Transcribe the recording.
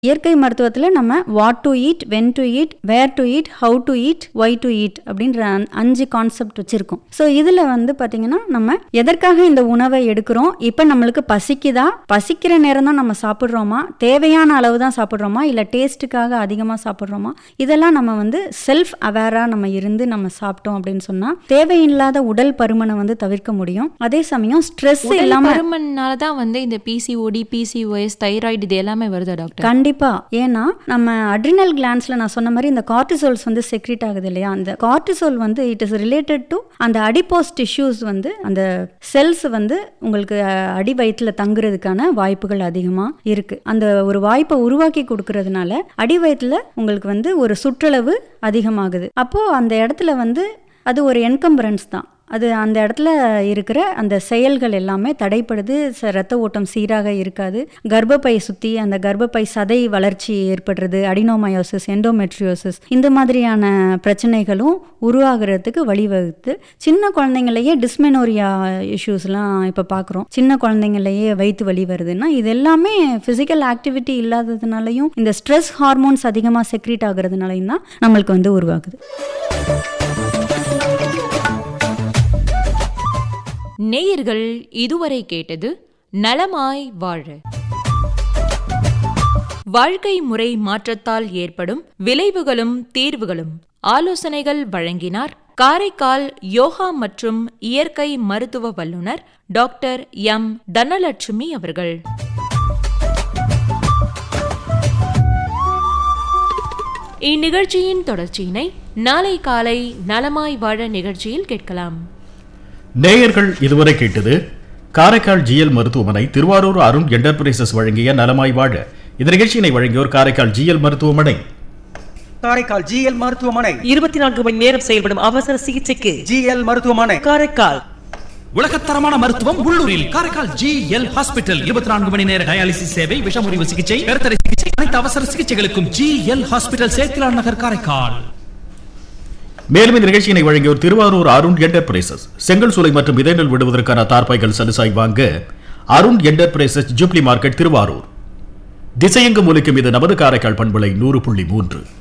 இயற்கை மருத்துவத்தில் நம்ம what to eat when to eat where to eat how to eat why to eat அப்படின்ற அஞ்- அஞ்சு கான்செப்ட் வச்சுருக்கோம் ஸோ இதில் வந்து பார்த்திங்கன்னா நம்ம எதற்காக இந்த உணவை எடுக்கிறோம் இப்போ நம்மளுக்கு பசிக்குதா பசிக்கிற நேரம் தான் நம்ம சாப்பிட்றோமா தேவையான அளவு தான் சாப்பிட்றோமா இல்லை டேஸ்ட்டுக்காக அதிகமாக சாப்பிட்றோமா இதெல்லாம் நம்ம வந்து செல்ஃப் அவேராக நம்ம இருந்து நம்ம சாப்பிட்டோம் அப்படின்னு சொன்னால் தேவையில்லாத உடல் பருமனை வந்து தவிர்க்க முடியும் அதே சமயம் ஸ்ட்ரெஸ் உடல் இல்லாமல் பருமனால தான் வந்து இந்த பிசிஓடி பிசிஓஎஸ் தைராய்டு இது எல்லாமே வருதா டாக்டர் கண்டிப்பா ஏன்னா நம்ம அட்ரினல் கிளான்ஸ்ல நான் சொன்ன மாதிரி இந்த கார்டிசோல்ஸ் வந்து செக்ரேட் ஆகுது இல்லையா அந்த கார்டிசோல் வந்து இட் இஸ் ரிலேட்டட் டு அந்த அடிப்போஸ் டிஷ்யூஸ் வந்து அந்த செல்ஸ் வந்து உங்களுக்கு அஹ், அடி வயிற்றுல தங்குறதுக்கான வாய்ப்புகள் அதிகமாக இருக்கு அந்த ஒரு வாய்ப்பை உருவாக்கி கொடுக்கறதுனால அடி வயிற்றுல உங்களுக்கு வந்து ஒரு சுற்றளவு அதிகமாகுது அப்போ அந்த இடத்துல வந்து அது ஒரு என்கம்பரன்ஸ் தான் அது அந்த இடத்துல இருக்கிற அந்த செயல்கள் எல்லாமே தடைப்படுது ச- ரத்த ஓட்டம் சீராக இருக்காது கர்ப்பப்பை சுற்றி அந்த கர்ப்பப்பை சதை வளர்ச்சி ஏற்படுறது அடினோமயோசிஸ் எண்டோமெட்ரியோசிஸ் இந்த மாதிரியான பிரச்சனைகளும் உருவாகிறதுக்கு வழிவகுத்து சின்ன குழந்தைங்களையே டிஸ்மெனோரியா இஷ்யூஸ்லாம் இப்போ பார்க்குறோம் சின்ன குழந்தைங்களையே வயிற்று வலி வருதுன்னா இது எல்லாமே ஃபிசிக்கல் ஆக்டிவிட்டி இல்லாததுனாலையும் இந்த ஸ்ட்ரெஸ் ஹார்மோன்ஸ் அதிகமாக செக்ரீட் ஆகுறதுனாலையும் தான் நம்மளுக்கு வந்து உருவாகுது நேயர்கள் இதுவரை கேட்டது நலமாய் வாழ வாழ்க்கை முறை மாற்றத்தால் ஏற்படும் விளைவுகளும் தீர்வுகளும் ஆலோசனைகள் வழங்கினார் காரைக்கால் யோகா மற்றும் இயற்கை மருத்துவ வல்லுனர் டாக்டர் எம் தனலட்சுமி அவர்கள் இந்நிகழ்ச்சியின் தொடர்ச்சியினை நாளை காலை நலமாய் வாழ நிகழ்ச்சியில் கேட்கலாம் நேயர்கள் இதுவரை கேட்டது காரைக்கால் ஜிஎல் மருத்துவமனை திருவாரூர் அருண் என்டர்பிரைசஸ் வழங்கிய நலமாய் வாழ இந்த நிகழ்ச்சியினை வழங்கியோர் காரைக்கால் ஜிஎல் மருத்துவமனை காரைக்கால் ஜிஎல் மருத்துவமனை இருபத்தி நான்கு மணி நேரம் செயல்படும் அவசர சிகிச்சைக்கு ஜிஎல் மருத்துவமனை காரைக்கால் உலகத்தரமான மருத்துவம் உள்ளூரில் காரைக்கால் ஜி எல் ஹாஸ்பிட்டல் இருபத்தி நான்கு மணி நேர டயாலிசிஸ் சேவை விஷமுறிவு சிகிச்சை கருத்தடை சிகிச்சை அனைத்து அவசர சிகிச்சைகளுக்கும் G L hospital Sethilan Nagar Karaikal மேலும் இந்த நிகழ்ச்சியினை வழங்கியோர் திருவாரூர் அருண் என்டர்பிரைசஸ் செங்கல் சூளை மற்றும் விதைநெல் விடுவதற்கான தார்பாய்கள் சலுசாய் வாங்க Arun enterprises jubilee market Thiruvarur திசையெங்கும் ஒலிக்கும் இது நமது காரைக்கால் பண்பலை நூறு புள்ளி மூன்று